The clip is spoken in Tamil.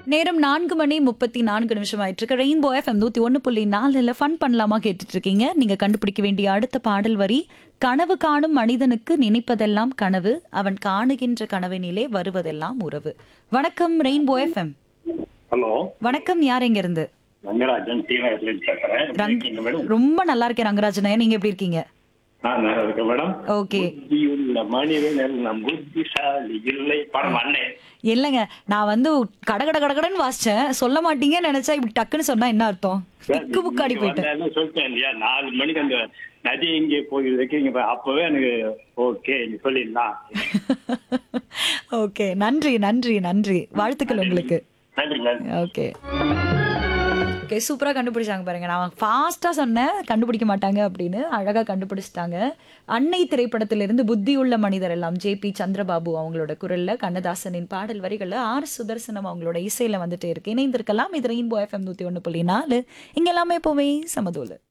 நேரம் நான்கு மணி முப்பத்தி நான்கு நிமிஷம் ஆயிட்டு இருக்கு ரெயின்போ எஃப்எம் நூத்தி ஒன்னு புள்ளி நாலுல ஃபன் பண்ணலாமா கேட்டுட்டு இருக்கீங்க நீங்க கண்டுபிடிக்க வேண்டிய அடுத்த பாடல் வரி கனவு காணும் மனிதனுக்கு நினைப்பதெல்லாம் கனவு அவன் காணுகின்ற கனவினிலே வருவதெல்லாம் உறவு வணக்கம் ரெயின்போ எஃப்எம் ஹலோ வணக்கம் யார் எங்க இருந்து ரங்கராஜன் தீவிரத்தில் பேசுறேன் எப்படி ரங்- இருக்கீங்க மேடம் ரொம்ப நல்லா இருக்கேன் ரங்கராஜன் நீங்க எப்படி இருக்கீங்க ஆ நல்லா இருக்கேன் மேடம் ஓகே புத்தியுள்ள மனிதன் நம் புத்திசாலி இல்லை படம் அண்ணன் இல்லைங்க நான் வந்து கட கட கடகடன்னு வாசிச்சேன் சொல்ல மாட்டீங்கன்னு நினைச்சா இப்படி டக்குன்னு சொன்னா என்ன அர்த்தம் திக்கு புக்காடி நீங்க போயிட்டேன் வந்தாலும் சொல்லிட்டேன் இல்லையா நாலு மணிக்கு அந்த நதி இங்கே போய் வைக்கிறீங்க பாரு. அப்பவே எனக்கு ஓகே நீ சொல்லிடலாம் ஓகே நன்றி நன்றி நன்றி வாழ்த்துக்கள் உங்களுக்கு நன்றி நன்றி ஓகே ஓகே சூப்பராக கண்டுபிடிச்சாங்க பாருங்க நான் ஃபாஸ்ட்டாக சொன்னேன் கண்டுபிடிக்க மாட்டாங்க அப்படின்னு அழகாக கண்டுபிடிச்சிட்டாங்க அன்னை திரைப்படத்திலிருந்து புத்தியுள்ள மனிதர் எல்லாம் ஜேபி சந்திரபாபு அவங்களோட குரல்ல கண்ணதாசனின் பாடல் வரிகளில் ஆர் சுதர்சனம் அவங்களோட இசையில வந்துட்டே இருக்கு இணைந்திருக்கலாம் இது ரெயின்போ எஃப்எம் நூற்றி ஒன்று புள்ளி நாலு இங்க எல்லாமே எப்போவுமே சமதூல